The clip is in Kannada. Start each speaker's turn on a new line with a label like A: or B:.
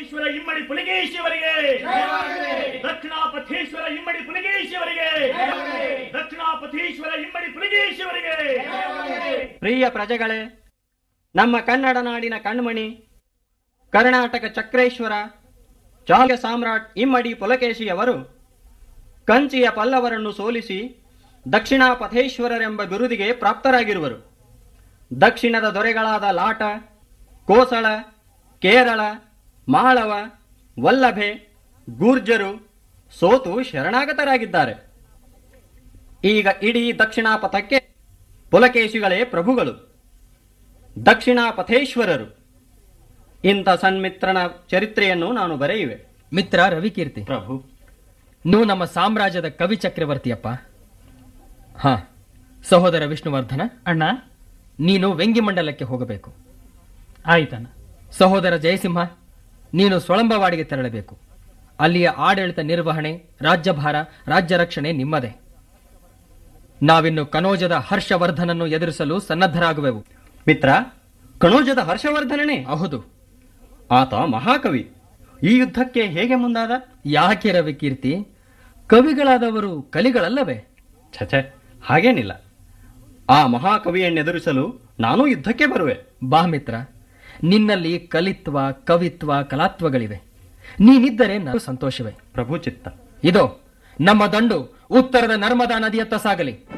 A: ಪಥೇಶ್ವರ ಇಮ್ಮಡಿ ಪುಲಿಗೇಶಿಯವರಿಗೆ ದಕ್ಷಿಣಾಪಥೇಶ್ವರ ಇಮ್ಮಡಿ ಪುಲಿಗೇಶಿಯವರಿಗೆ ದಕ್ಷಿಣಾಪಥೇಶ್ವರ ಇಮ್ಮಡಿ ಪುಲಿಗೇಶಿಯವರಿಗೆ
B: ಪ್ರಿಯ ಪ್ರಜೆಗಳೇ ನಮ್ಮ ಕನ್ನಡ ನಾಡಿನ ಕಣ್ಮಣಿ ಕರ್ನಾಟಕ ಚಕ್ರೇಶ್ವರ ಚಾಲ್ಯ ಸಾಮ್ರಾಟ್ ಇಮ್ಮಡಿ ಪುಲಕೇಶಿಯವರು ಕಂಚಿಯ ಪಲ್ಲವರನ್ನು ಸೋಲಿಸಿ ದಕ್ಷಿಣಾಪಥೇಶ್ವರರೆಂಬ ಬಿರುದಿಗೆ ಪ್ರಾಪ್ತರಾಗಿರುವರು ದಕ್ಷಿಣದ ದೊರೆಗಳಾದ ಲಾಟ ಕೋಸಳ ಕೇರಳ ಮಾಳವ ವಲ್ಲಭೆ ಗೂರ್ಜರು ಸೋತು ಶರಣಾಗತರಾಗಿದ್ದಾರೆ ಈಗ ಇಡೀ ದಕ್ಷಿಣಾಪಥಕ್ಕೆ ಪುಲಕೇಶಿಗಳೇ ಪ್ರಭುಗಳು ದಕ್ಷಿಣಾಪಥೇಶ್ವರರು ಇಂಥ ಸನ್ಮಿತ್ರನ ಚರಿತ್ರೆಯನ್ನು ನಾನು ಬರೆಯುವೆ
C: ಮಿತ್ರ ರವಿಕೀರ್ತಿ
B: ಪ್ರಭು
C: ನೀವು ನಮ್ಮ ಸಾಮ್ರಾಜ್ಯದ ಕವಿ ಚಕ್ರವರ್ತಿಯಪ್ಪ ಹಾ ಸಹೋದರ ವಿಷ್ಣುವರ್ಧನ
D: ಅಣ್ಣ
C: ನೀನು ವೆಂಗಿಮಂಡಲಕ್ಕೆ ಹೋಗಬೇಕು
D: ಆಯ್ತಣ್ಣ
C: ಸಹೋದರ ಜಯಸಿಂಹ ನೀನು ಸೊಳಂಬವಾಡಿಗೆ ತೆರಳಬೇಕು ಅಲ್ಲಿಯ ಆಡಳಿತ ನಿರ್ವಹಣೆ ರಾಜ್ಯಭಾರ ರಾಜ್ಯ ರಕ್ಷಣೆ ನಿಮ್ಮದೇ ನಾವಿನ್ನು ಕನೋಜದ ಹರ್ಷವರ್ಧನನ್ನು ಎದುರಿಸಲು ಸನ್ನದ್ಧರಾಗುವೆವು
B: ಮಿತ್ರ ಕಣೋಜದ ಹರ್ಷವರ್ಧನನೇ
C: ಹೌದು
B: ಆತ ಮಹಾಕವಿ ಈ ಯುದ್ಧಕ್ಕೆ ಹೇಗೆ ಮುಂದಾದ
C: ಯಾಕೆ ರವಿಕೀರ್ತಿ ಕವಿಗಳಾದವರು ಕಲಿಗಳಲ್ಲವೇ
B: ಛಛೆ ಹಾಗೇನಿಲ್ಲ ಆ ಮಹಾಕವಿಯನ್ನೆದುರಿಸಲು ನಾನೂ ಯುದ್ಧಕ್ಕೆ ಬರುವೆ
C: ಬಾ ಮಿತ್ರ ನಿನ್ನಲ್ಲಿ ಕಲಿತ್ವ ಕವಿತ್ವ ಕಲಾತ್ವಗಳಿವೆ ನೀನಿದ್ದರೆ ನಾನು ಸಂತೋಷವೇ
B: ಪ್ರಭು ಚಿತ್ತ
C: ಇದೋ ನಮ್ಮ ದಂಡು ಉತ್ತರದ ನರ್ಮದಾ ನದಿಯತ್ತ ಸಾಗಲಿ